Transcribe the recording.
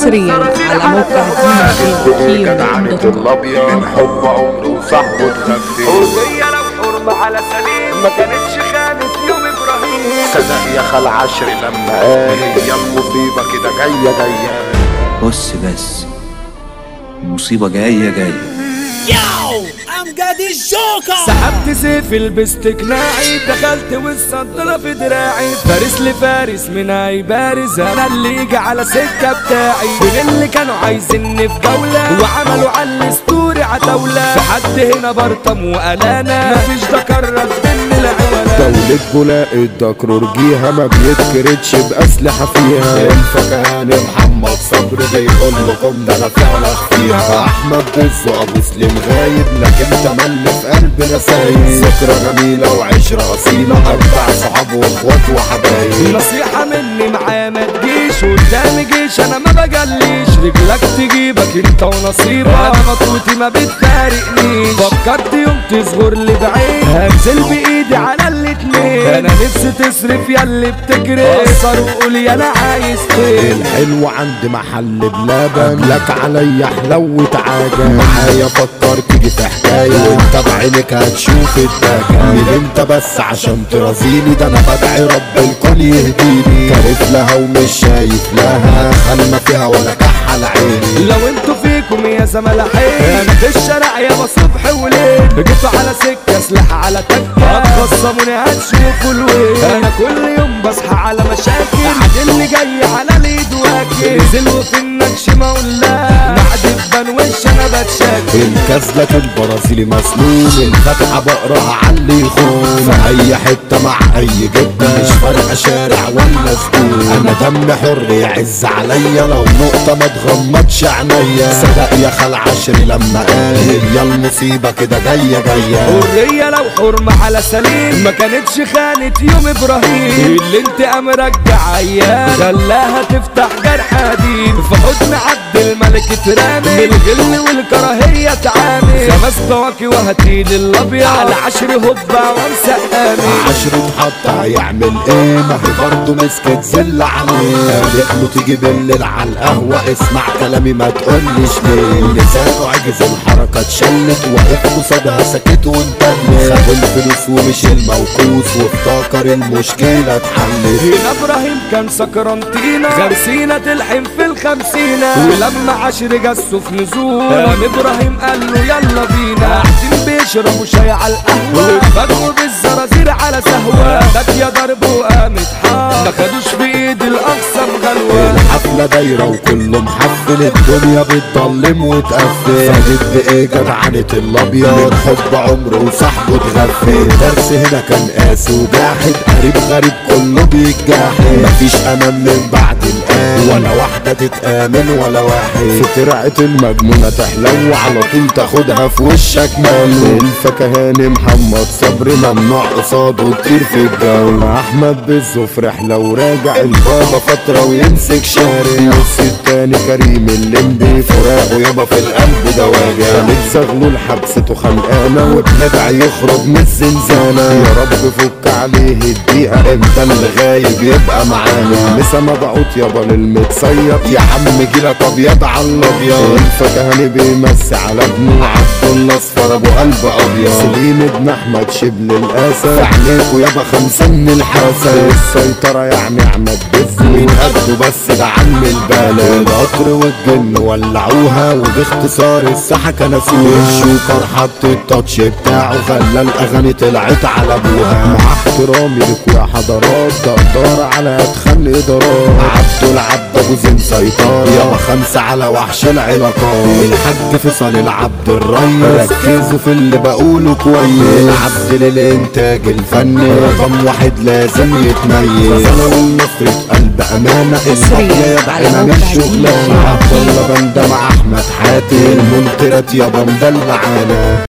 حصريا على موقع دي جي جدعنة كيمو دوت كوم الابيض من حب عمره وصاحبه اتغفل حرية لو حرمة على سليم ما كانتش خانت يوم ابراهيم صدق يا خال عشر لما قال هي المصيبة كده جاية جاية بص بس المصيبة جاية جاية سحبت سيف لبست قناعي دخلت والصدرة في دراعي فارس لفارس من اي بارز انا اللي يجي على سكة بتاعي من اللي كانوا عايزيني في جولة وعملوا على الاسطوري عتاولة في حد هنا برطم وقلانا مفيش ده كرر من العوالة دولة بولاق الدكرور جيها ما بيتكردش بأسلحة فيها الفكهان محمد صبر بيقول لكم ده انا فعلا فيها احمد بزو ابو سليم غايب لكن تملي في قلبنا سايب ذكرى جميلة وعشرة اصيلة اربع صحاب واخوات وحبايب نصيحة مني معايا ما تجيش قدامي جيش انا ما بجليش رجلك تجيبك انت ونصيبك انا مطوتي ما بتفارقنيش فكرت يوم تصغر لي بعيد هنزل بايدي على الاتنين انا نفسي تصرف ياللي بتجري قصر وقول انا عايز فين الحلو عند محل بلبن لك عليا حلوة عاجة معايا فكر تيجي في حكاية وانت بعينك هتشوف الدجا من انت بس عشان ترازيني ده انا بدعي رب الكل يهديني كارف لها ومش شايف لها خلنا فيها ولا كحل عيني لو انتوا فيكم يا زملاحين انا في الشارع يا صبح وليل جيتوا على سكه سلاح على تكه هتخصموني هتشوفوا الويل انا كل يوم بصحى على مشاكل عاد اللي جاي على اليد واكل نزل وفي النكش ما اقولها بعد بان وش انا بتشاكل الكزلة البرازيلي مسنون الفتحة بقراها علي يخون في اي حتة مع اي جدة مش فارقة شارع ولا سكون انا دم حر يعز عليا لو نقطة ما تغمضش عينيا صدق يا خال عشري لما قال هي المصيبة كده جاية جاية حرية لو حرمة على سليم ما كانتش خانت يوم ابراهيم اللي انت قام رجع ايام خلاها تفتح جرح قديم في حضن عبد الملك ترامي بالغل والكراهية تعامل خمس بواكي وهتيل الابيض على عشر هبة وانسى امين عشرة حط هيعمل ايه ما هي برضه مسكت زل عليه قالت له تيجي بالليل على القهوة اسمع كلامي ما تقوليش ليه لسانه عجز الحركة اتشلت واقف قصادها سكت وانتبه خد الفلوس ومش الموكوس وافتكر المشكلة اتحلت هنا ابراهيم كان سكران طينة غرسينة تلحم في الخمسينة ولما عشر جسوا في نزول قام ابراهيم قال له يلا بينا قاعدين بيشربوا شاي على القهوة واتفاجئوا بالزرازير على سهوة جت يا ضرب وقامت حار ما خدوش بايد الاقصى مغلوة الحفلة دايرة وكله محفل الدنيا بتضلم وتقفل فاجد بايه جدعنة الابيض من حب عمره وصاحبه اتغفل الدرس هنا كان قاسي وجاحد قريب غريب كله بيتجاحد مفيش امان من بعد الان ولا واحدة تتآمن ولا واحد في ترعة المجنونة تحلو على طول تاخدها في وشك مال الفكهاني محمد صبري ممنوع قصاده كتير في الجو احمد بزو في رحلة وراجع البابا فترة ويمسك شارع النص التاني كريم الليمبي فراقه يابا في القلب ده واجع خالد زغلول حبسته خانقانة وبندعي يخرج من الزنزانة يا رب فك عليه الدقيقة انت اللي غايب يبقى معانا لسه مبعوت يابا للمتصيط يا عم جيلك ابيض على الابيض الفكهاني بيمسي على ابنه عبد الله اصفر ابو قلب ابيض سليم ابن احمد شبل الاسد في عينيكوا يابا خمسة من الحسد السيطرة يعني احمد بز مين قده بس ده عم البلد القطر والجن ولعوها وباختصار الساحة كنسوها الشوكر حط التاتش بتاعه خلى الاغاني طلعت على ابوها مع احترامي لكوا يا حضرات ده ادارة على اتخن ادارات عبد العبد ابو زين سيطرة يابا خمسة على وحش العلاقات الحاج فيصل العبد الريس ركزوا في اللي بقوله كويس العبد للانتاج الفني رقم واحد لازم يتميز انا والنصر قلب امانه حصرياً الحب على يدعي موقع مش شغلانه دي جي عبد الله بندم احمد حاتم المنترات يابا مدلعانا